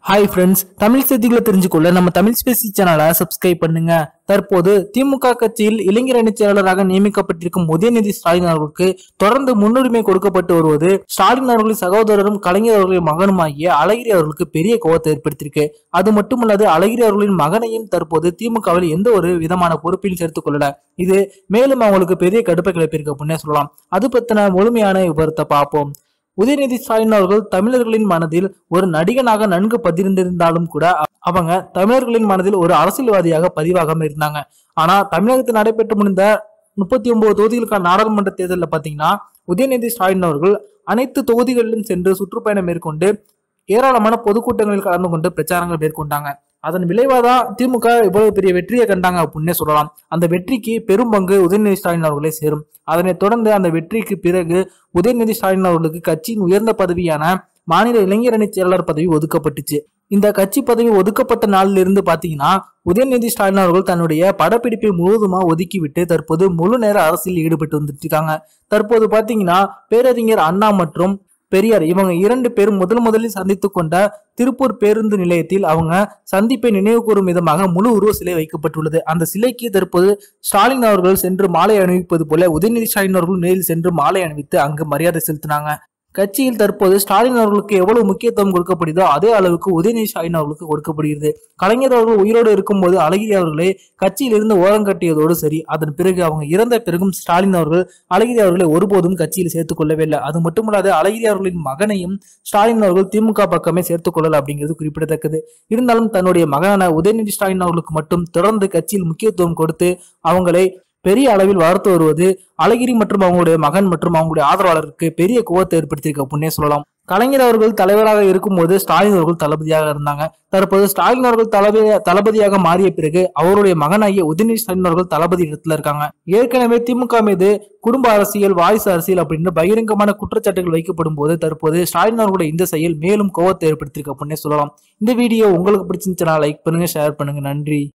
hi friends Tamil செய்திகளை தெரிஞ்சுக்கொள்ள நம்ம Tamil Spacey சேனலை சப்ஸ்கிரைப் பண்ணுங்க தற்போது திமுக கட்சியில் இளைஞர் அணி செயலாளராக நியமிக்கப்பட்டிருக்கும் உதயநிதி ஸ்டாலின் அவர்களுக்கு தொடர்ந்து முன்னுரிமை கொடுக்கப்பட்டு வருவது ஸ்டாலின் அவர்களின் சகோதரரும் கலைஞர் அவர்களின் மகனுமாகிய அழகிரி அவர்களுக்கு பெரிய கோபத்தை ஏற்படுத்தியிருக்கு அது மட்டுமல்லாது அழகிரி அவர்களின் மகனையும் தற்போது திமுகவில் எந்த ஒரு விதமான பொறுப்பையும் சேர்த்துக் கொள்ளல இது மேலும் அவங்களுக்கு பெரிய கடுப்பை கிளப்பியிருக்கு அப்படின்னே சொல்லலாம் அது பத்தின முழுமையான விவரத்தை பார்ப்போம் உதயநிதி ஸ்டாலின் அவர்கள் தமிழர்களின் மனதில் ஒரு நடிகனாக நன்கு பதிந்திருந்தாலும் கூட அ- அவங்க தமிழர்களின் மனதில் ஒரு அரசியல்வாதியாக பதிவாகாம இருந்தாங்க ஆனா தமிழகத்தில் நடைபெற்று முடிந்த முப்பத்தி ஒன்பது தொகுதிகளுக்கான நாடாளுமன்ற தேர்தலில் பாத்தீங்கன்னா உதயநிதி ஸ்டாலின் அவர்கள் அனைத்து தொகுதிகளிலும் சென்று சுற்றுப்பயணம் மேற்கொண்டு ஏராளமான பொதுக்கூட்டங்களில் கலந்து கொண்டு பிரச்சாரங்கள் மேற்கொண்டாங்க அதன் விளைவாதான் திமுக இவ்வளவு பெரிய வெற்றியை கண்டாங்க அப்படின்னே சொல்லலாம் அந்த வெற்றிக்கு பெரும் பங்கு உதயநிதி ஸ்டாலின் அவர்களே சேரும் அதனைத் தொடர்ந்து அந்த வெற்றிக்கு பிறகு உதயநிதி ஸ்டாலின் அவர்களுக்கு கட்சியின் உயர்ந்த பதவியான மாநில இளைஞர் அணி செயலாளர் பதவி ஒதுக்கப்பட்டுச்சு இந்த கட்சி பதவி ஒதுக்கப்பட்ட நாளிலிருந்து இருந்து பாத்தீங்கன்னா உதயநிதி ஸ்டாலின் அவர்கள் தன்னுடைய படப்பிடிப்பை முழுவதுமா ஒதுக்கிவிட்டு தற்போது முழு நேர அரசியல் ஈடுபட்டு வந்துட்டு இருக்காங்க தற்போது பாத்தீங்கன்னா பேரறிஞர் அண்ணா மற்றும் பெரியார் இவங்க இரண்டு பேரும் முதல் முதலில் சந்தித்துக் கொண்ட திருப்பூர் பேருந்து நிலையத்தில் அவங்க சந்திப்பை நினைவு கூறும் விதமாக முழு உருவ சிலை வைக்கப்பட்டுள்ளது அந்த சிலைக்கு தற்போது ஸ்டாலின் அவர்கள் சென்று மாலை அணிவிப்பது போல உதயநிதி ஸ்டாலின் அவர்கள் நேரில் சென்று மாலை அணிவித்து அங்கு மரியாதை செலுத்தினாங்க கட்சியில் தற்போது ஸ்டாலின் அவர்களுக்கு எவ்வளவு முக்கியத்துவம் கொடுக்கப்படுதோ அதே அளவுக்கு உதயநிதி ஸ்டாலின் அவர்களுக்கு கொடுக்கப்படுகிறது கலைஞர் அவர்கள் உயிரோடு இருக்கும்போது அழகிரி அவர்களை கட்சியிலிருந்து ஓரம் கட்டியதோடு சரி அதன் பிறகு அவங்க இறந்த பிறகும் ஸ்டாலின் அவர்கள் அழகிரி அவர்களை ஒருபோதும் கட்சியில் சேர்த்துக் கொள்ளவே இல்லை அது மட்டுமல்லாது அழகிரி அவர்களின் மகனையும் ஸ்டாலின் அவர்கள் திமுக பக்கமே சேர்த்துக் கொள்ளல அப்படிங்கிறது குறிப்பிடத்தக்கது இருந்தாலும் தன்னுடைய மகனான உதயநிதி ஸ்டாலின் அவர்களுக்கு மட்டும் தொடர்ந்து கட்சியில் முக்கியத்துவம் கொடுத்து அவங்களை பெரிய அளவில் வளர்த்து வருவது அழகிரி மற்றும் அவங்களுடைய மகன் மற்றும் அவங்களுடைய ஆதரவாளருக்கு பெரிய கோவத்தை ஏற்படுத்தியிருக்கு அப்படின்னே சொல்லலாம் கலைஞர் அவர்கள் தலைவராக இருக்கும்போது ஸ்டாலின் அவர்கள் தளபதியாக இருந்தாங்க தற்போது ஸ்டாலின் அவர்கள் தளபதி தளபதியாக மாறிய பிறகு அவருடைய மகனாகிய உதயநிதி ஸ்டாலின் அவர்கள் தளபதி இடத்துல இருக்காங்க ஏற்கனவே திமுக மீது குடும்ப அரசியல் வாரிசு அரசியல் அப்படின்னு பகிரங்கமான குற்றச்சாட்டுகள் வைக்கப்படும் போது தற்போது ஸ்டாலின் அவர்களுடைய இந்த செயல் மேலும் கோவத்தை ஏற்படுத்தியிருக்கு அப்படின்னே சொல்லலாம் இந்த வீடியோ உங்களுக்கு பிடிச்சிருந்துச்சுன்னா லைக் பண்ணுங்க ஷேர் பண்ணுங்க நன்றி